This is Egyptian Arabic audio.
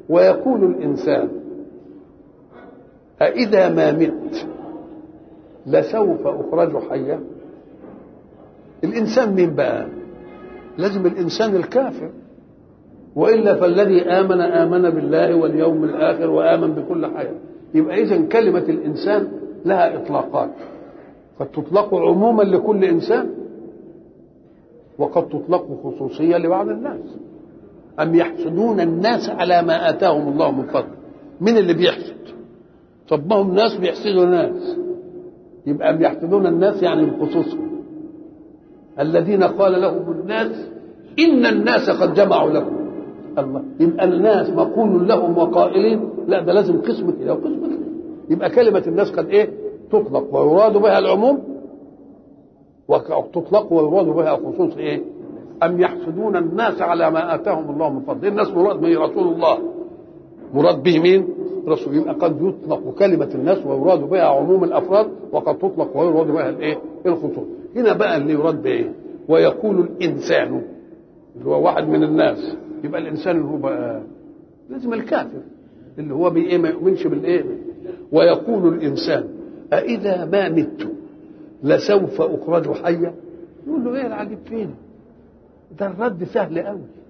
ويقول الإنسان أإذا ما مت لسوف أخرج حيا الإنسان مين بقى لازم الإنسان الكافر وإلا فالذي آمن آمن بالله واليوم الآخر وآمن بكل حاجة يبقى إذا كلمة الإنسان لها إطلاقات قد تطلق عموما لكل إنسان وقد تطلق خصوصية لبعض الناس أم يحسدون الناس على ما آتاهم الله من فضل من اللي بيحسد طب ما هم ناس بيحسدوا ناس يبقى أم يحسدون الناس يعني بخصوصهم الذين قال لهم الناس إن الناس قد جمعوا لكم الله يبقى الناس مقول لهم وقائلين لا ده لازم قسم كده وقسم كده يبقى كلمة الناس قد إيه تطلق ويراد بها العموم وتطلق ويراد بها خصوص إيه أم يحسدون الناس على ما آتاهم الله من فضل الناس مراد به رسول الله مراد به مين رسول يبقى قد يطلق كلمة الناس ويراد بها عموم الأفراد وقد تطلق ويراد بها الإيه الخصوص هنا بقى اللي يراد بإيه ويقول الإنسان اللي هو واحد من الناس يبقى الإنسان اللي هو بقى لازم الكافر اللي هو بإيه ما يؤمنش بالإيه ويقول الإنسان أإذا ما مت لسوف أخرج حيا يقول له إيه العجيب فين ده الرد سهل قوي